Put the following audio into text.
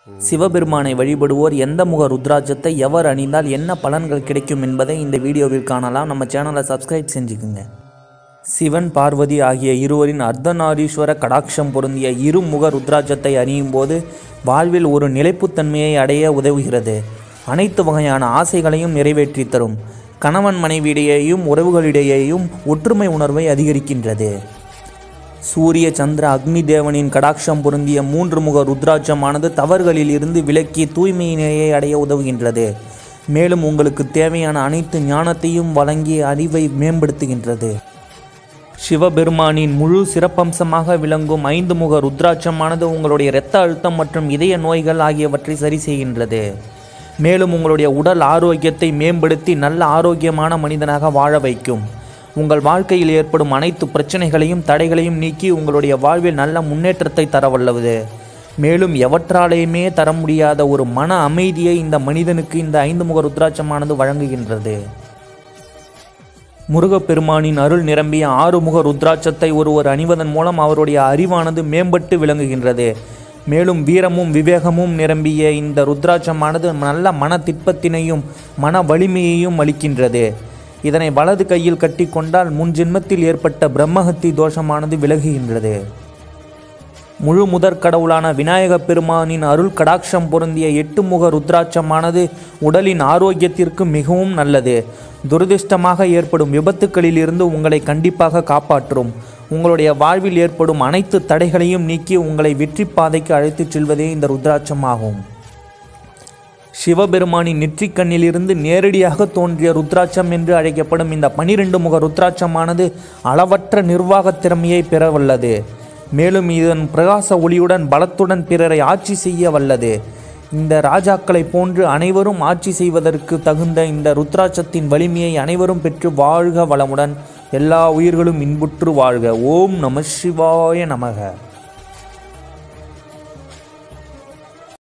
சிவபெருமானை வழிபடுவோர் எந்த முக ருத்ராட்சத்தை எவர் அணிந்தால் என்ன பலன்கள் கிடைக்கும் என்பதை இந்த வீடியோவில் காணலாம் நம்ம சேனலை சப்ஸ்கிரைப் செஞ்சுக்குங்க சிவன் பார்வதி ஆகிய இருவரின் அர்த்தநாரீஸ்வர கடாட்சம் பொருந்திய இருமுக ருத்ராட்சத்தை அணியும் போது வாழ்வில் ஒரு நிலைப்புத்தன்மையை அடைய உதவுகிறது அனைத்து வகையான ஆசைகளையும் நிறைவேற்றி தரும் கணவன் மனைவியிடையேயும் உறவுகளிடையேயும் ஒற்றுமை உணர்வை அதிகரிக்கின்றது சூரிய சந்திர அக்னி தேவனின் கடாட்சம் பொருந்திய மூன்று முக ருத்ராட்சமானது தவறுகளில் இருந்து விலக்கி தூய்மையினையை அடைய உதவுகின்றது மேலும் உங்களுக்கு தேவையான அனைத்து ஞானத்தையும் வழங்கி அறிவை மேம்படுத்துகின்றது சிவபெருமானின் முழு சிறப்பம்சமாக விளங்கும் ஐந்து முக ருத்ராட்சமானது உங்களுடைய இரத்த அழுத்தம் மற்றும் இதய நோய்கள் ஆகியவற்றை சரி செய்கின்றது மேலும் உங்களுடைய உடல் ஆரோக்கியத்தை மேம்படுத்தி நல்ல ஆரோக்கியமான மனிதனாக வாழ வைக்கும் உங்கள் வாழ்க்கையில் ஏற்படும் அனைத்து பிரச்சனைகளையும் தடைகளையும் நீக்கி உங்களுடைய வாழ்வில் நல்ல முன்னேற்றத்தை தர வல்லது மேலும் எவற்றாலேயுமே தர முடியாத ஒரு மன அமைதியை இந்த மனிதனுக்கு இந்த ஐந்து முக ருத்ராட்சமானது வழங்குகின்றது முருகப்பெருமானின் அருள் நிரம்பிய ஆறுமுக ருத்ராட்சத்தை ஒருவர் அணிவதன் மூலம் அவருடைய அறிவானது மேம்பட்டு விளங்குகின்றது மேலும் வீரமும் விவேகமும் நிரம்பிய இந்த ருத்ராட்சமானது நல்ல மன திட்பத்தினையும் மன வலிமையையும் அளிக்கின்றது இதனை வலது கையில் கட்டிக்கொண்டால் முன் ஜென்மத்தில் ஏற்பட்ட பிரம்மஹத்தி தோஷமானது விலகுகின்றது முழு முதற் கடவுளான விநாயகப் பெருமானின் அருள் கடாட்சம் பொருந்திய எட்டு முக ருத்ராட்சமானது உடலின் ஆரோக்கியத்திற்கு மிகவும் நல்லது துரதிர்ஷ்டமாக ஏற்படும் விபத்துக்களில் இருந்து உங்களை கண்டிப்பாக காப்பாற்றும் உங்களுடைய வாழ்வில் ஏற்படும் அனைத்து தடைகளையும் நீக்கி உங்களை வெற்றி பாதைக்கு அழைத்துச் செல்வதே இந்த ருத்ராட்சம் ஆகும் சிவபெருமானின் நெற்றிக்கண்ணிலிருந்து நேரடியாக தோன்றிய ருத்ராட்சம் என்று அழைக்கப்படும் இந்த பனிரெண்டு முக ருத்ராட்சமானது அளவற்ற நிர்வாகத் திறமையை பெற வல்லது மேலும் இதன் பிரகாச ஒளியுடன் பலத்துடன் பிறரை ஆட்சி செய்ய வல்லது இந்த ராஜாக்களை போன்று அனைவரும் ஆட்சி செய்வதற்கு தகுந்த இந்த ருத்ராட்சத்தின் வலிமையை அனைவரும் பெற்று வாழ்க வளமுடன் எல்லா உயிர்களும் இன்புற்று வாழ்க ஓம் நம சிவாய நமக